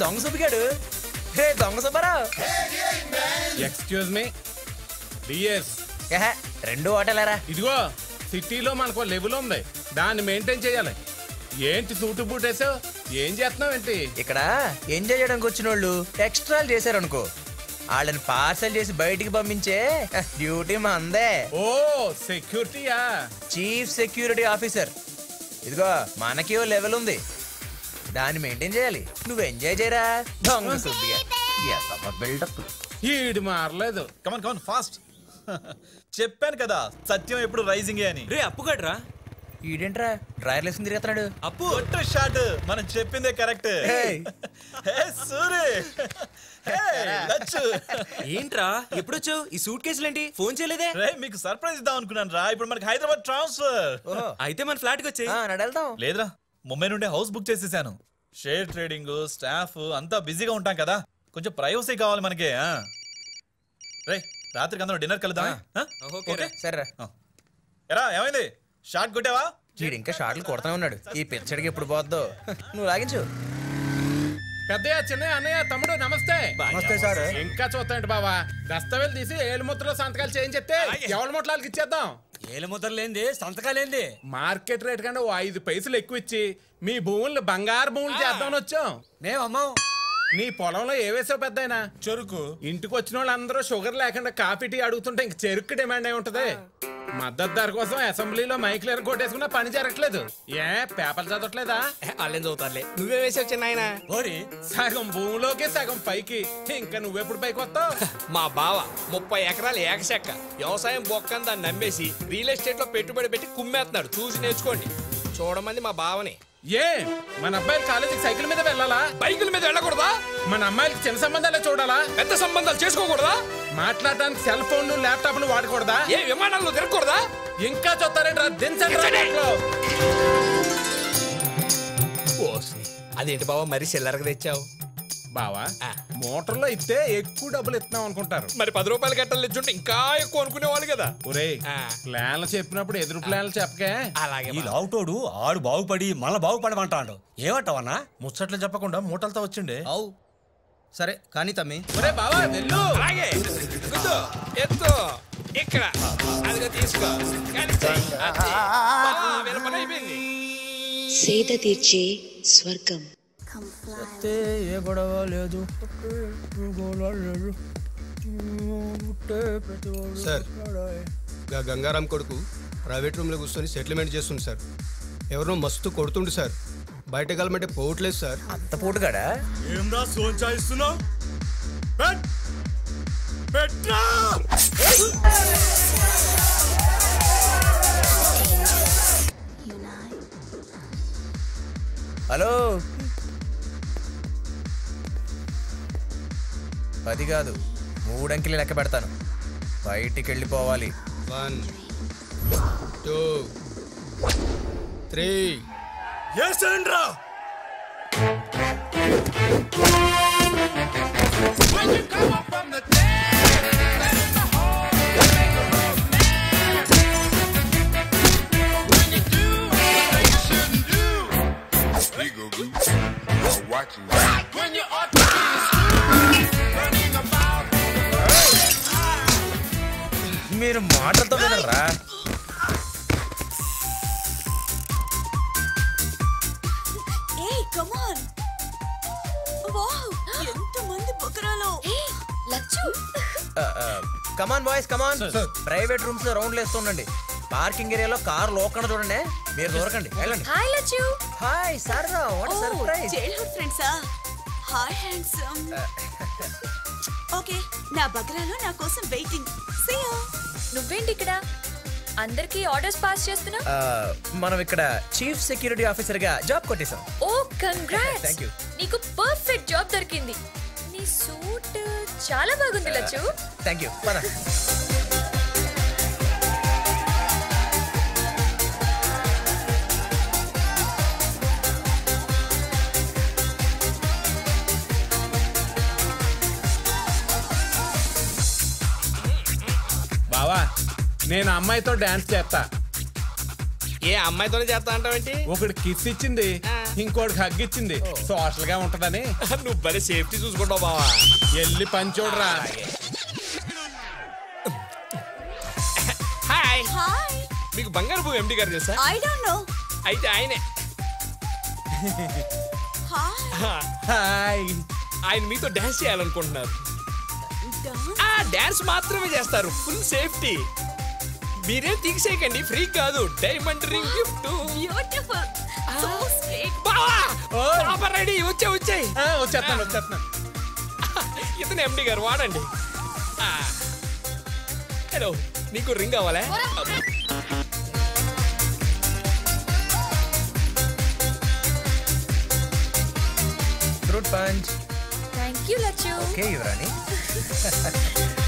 దొంగ సుబ్బిగాడు హే దొంగ Subbarao excuse me DS ఏహే, రెండు హోటలేరా ఇదిగో సిటీలో మనకు లెవెల్ ఉంది దాన్ని మెయింటైన్ చేయాలి ఏంటి సూటు బూట్ వేసావు ఏం చేస్తున్నావు ఏంటి ఇక్కడ ఎంజాయ్ చేయడానికి వచ్చిన వాళ్ళు ఎక్స్ట్రాలు చేశారనుకో వాళ్ళని పార్సల్ చేసి బయటికి పంపించే హ, డ్యూటీ మా అందే ఓ సెక్యూరిటీయా చీఫ్ సెక్యూరిటీ ఆఫీసర్ ఇదిగో మనకి ఓ లెవెల్ ఉంది దాన్ని మెయింటైన్ చేయాలి నువ్వు ఎంజాయ్ చేయరా దొంగ సుబ్బిగా బిల్డప్ ఈడు మారలేదు కమన్ కమన్ ఫాస్ట్ చెప్పాను కదా సత్యం ఎప్పుడు రైజింగ్ అని రే అప్పుగడ్రా ఈడేంట్రా డ్రైవర్ వేసుకుని తిరుగుతున్నాడు అప్పు కొట్టు షాట్ మనం చెప్పిందే correct Hey. Hey Suri hey Lachchu ఏంట్రా ఎప్పుడొచ్చావు ఈ సూట్ కేసులేంటి ఫోన్ చేయలేదే రే మీకు సర్ప్రైజ్ ఇద్దాం అనుకున్నాను రా ఇప్పుడు మనకి హైదరాబాద్ ట్రాన్స్ఫర్ ఓహో అయితే మన ఫ్లాట్ కి వచ్చాయి ఆ, నడు వెళ్దాం లేదురా ముంబై నుండి హౌస్ బుక్ చేసేసాను షేర్ ట్రేడింగ్ స్టాఫ్ అంతా బిజీగా ఉంటాం కదా కొంచెం ప్రైవసీ కావాలి మనకి ఆ. రే రాత్రికి అందరం డిన్నర్ కలుద్దాం ఓకే రా. సరేరా ఎరా ఏమైంది షార్ట్ కొట్టావా వీడు ఇంకా షార్ట్లు కొడతానే ఉన్నాడు ఈ పిచ్చడికి ఎప్పుడు పోద్దో నువ్వు లాగించు పెద్దయ్య చిన్నయ్య అన్నయ్య తమ్ముడు నమస్తే నమస్తే సార్ ఇంకా చూస్తాండి బావా దస్తవేలు తీసి ఏలుముద్రలో సంతకాలు చేయించెత్తే ఎవరి ముట్లకి ఇచ్చేద్దాం ఏలు ముద్ర లేంది సంతకాలేంది మార్కెట్ రేట్ కంటే ఓ ఐదు పైసలు ఎక్కువ ఇచ్చి మీ భూములు బంగారు భూములు చేద్దామని వచ్చాం మేము అమ్మాం నీ పొలంలో ఏ వేసావు పెద్దయినా చెరుకు ఇంటికి వచ్చిన వాళ్ళందరూ షుగర్ లేకుండా కాఫీ టీ అడుగుతుంటే ఇంక చెరుకు డిమాండ్ అయి ఉంటది మద్దతు ధర కోసం అసెంబ్లీలో మైకులు ఎరగొట్టేసుకున్నా పని జరగట్లేదు ఏ పేపర్లు చదవట్లేదా వాళ్ళేం చదువుతారులే నువ్వే వేసావు చిన్న ఆయన ఓరి సగం భూమిలోకి సగం పైకి ఇంకా నువ్వెప్పుడు పైకి వస్తావు మా బావ ముప్పై ఎకరాలు ఏకశెక్క వ్యవసాయం బొక్కని దాన్ని నమ్మేసి రియల్ ఎస్టేట్ లో పెట్టుబడి పెట్టి కుమ్మేస్తున్నాడు చూసి నేర్చుకోండి చూడమంది మా బావని ఏ మన అబ్బాయిలు కాలేజీకి సైకిల్ మీద వెళ్ళాలా బైకుల మీద వెళ్ళకూడదా మన అమ్మాయిలకి చిన్న సంబంధాలే చూడాలా పెద్ద సంబంధాలు చేసుకోకూడదా మాట్లాడడానికి సెల్ ఫోన్లు ల్యాప్టాప్లు వాడకూడదా ఏ విమానాల్లో తిరగకూడదా ఇంకా చూస్తారంటే దించండి రా ఇంట్లో. ఓస్ని. అదేంటి బావ మరి చిల్లరగా తెచ్చావు బావా ఆ. మోటార్లో ఇస్తే ఎక్కువ డబ్బులు ఇస్తున్నాం అనుకుంటారు మరి పది రూపాయలు గట్టలు ఇచ్చుంటే ఇంకా ఎక్కువ అనుకునేవాళ్ళు కదా ఒరేయ్ ఆ. ప్లాన్లు చెప్పినప్పుడు ఎదురు ప్లాన్లు చెప్పకే అలాగే ఈ లావుటోడు ఆడు బాగుపడి మళ్ళా బాగుపడమంటాడు ఏమంటావన్నా ముచ్చట్లు చెప్పకుండా మూటలతో వచ్చిండే అవు సరే కానీ తమ్మి ఒరే బావా వెళ్ళు అలాగే కూర్చో. ఎత్తు ఇక్కడ అదిగో తీసుకో కానీ చెయ్యి. అంతే. బావ, వీళ్ళ పని అయిపోయింది సేద తీర్చే స్వర్గం ఏ గొడవ లేదు సార్ గా గంగారాం కొడుకు ప్రైవేట్ రూమ్లో కూర్చొని సెటిల్మెంట్ చేస్తుంది సార్ ఎవరినో మస్తు కొడుతుండు సార్ బయట కలమంటే పోవట్లేదు సార్ అంత పూటగాడా ఏందా సోంచాయిస్తున్నావు పెట్రా హలో పది కాదు మూడంకెలు లెక్క పెడతాను బయటికి వెళ్ళిపోవాలి వన్ టూ త్రీ ఏసేండ్రా మీరు మాటలతో వినరా ఏయ్ కమ్ ఆన్ వావ్ ఎంతమంది బకరాలు Lachchu come on boys come on private rooms లో రౌండ్లు వేస్తుండండి పార్కింగ్ ఏరియాలో కార్ లోకుండా చూడండి మీరు దూరకండి వెళ్ళండి హాయ్ లచ్చు హాయ్ సరదా వాట్ సర్ప్రైజ్ చైల్డ్హుడ్ ఫ్రెండ్సా హాయ్ హ్యాండ్సమ్ ఓకే నా బకరాలు నా కోసం వెయిటింగ్ సీ యూ నువ్వేంటి ఇక్కడ అందరికి ఆర్డర్స్ పాస్ చేస్తున్నా మనం ఇక్కడ చీఫ్ సెక్యూరిటీ ఆఫీసర్ గా జాబ్ కొట్టేశాం ఓ కంగ్రాట్స్ Thank you. నీకు పర్ఫెక్ట్ జాబ్ దొరికింది నీ సూట్ చాలా బాగుంది లచ్చు థ్యాంక్ యూ పద బావా నేను అమ్మాయితో డాన్స్ చేస్తా ఏ అమ్మాయితోనే చేస్తా అంటావేంటి ఒకటి కిస్ ఇచ్చింది ఇంకోటికి హగ్ ఇచ్చింది సోషల్ గా ఉంటదని నువ్వు భలే సేఫ్టీ చూసుకుంటావు బావా ఎల్లి పని చూడరా హాయ్ హాయ్ మీకు బంగారు పువ్వు ఎండి గారు తెలుసా ఐ డోంట్ నో అయితే ఆయనే హాయ్ హాయ్ ఆయన మీతో డాన్స్ చేయాలనుకుంటున్నారు డాన్స్ ఆ డాన్స్ మాత్రమే చేస్తారు ఫుల్ సేఫ్టీ మీరేం తీసేయకండి ఫ్రీ కాదు diamond ring gift beautiful so sweet బావా పాప రెడీ వచ్చే వచ్చాయి ఆ, వచ్చేస్తున్నాను వచ్చేస్తున్నాను ఇతను ఎండి గారు వాడండి ఆ. హలో నీకు రింగ్ కావాలా fruit punch thank you Lachchu okay యువరాణి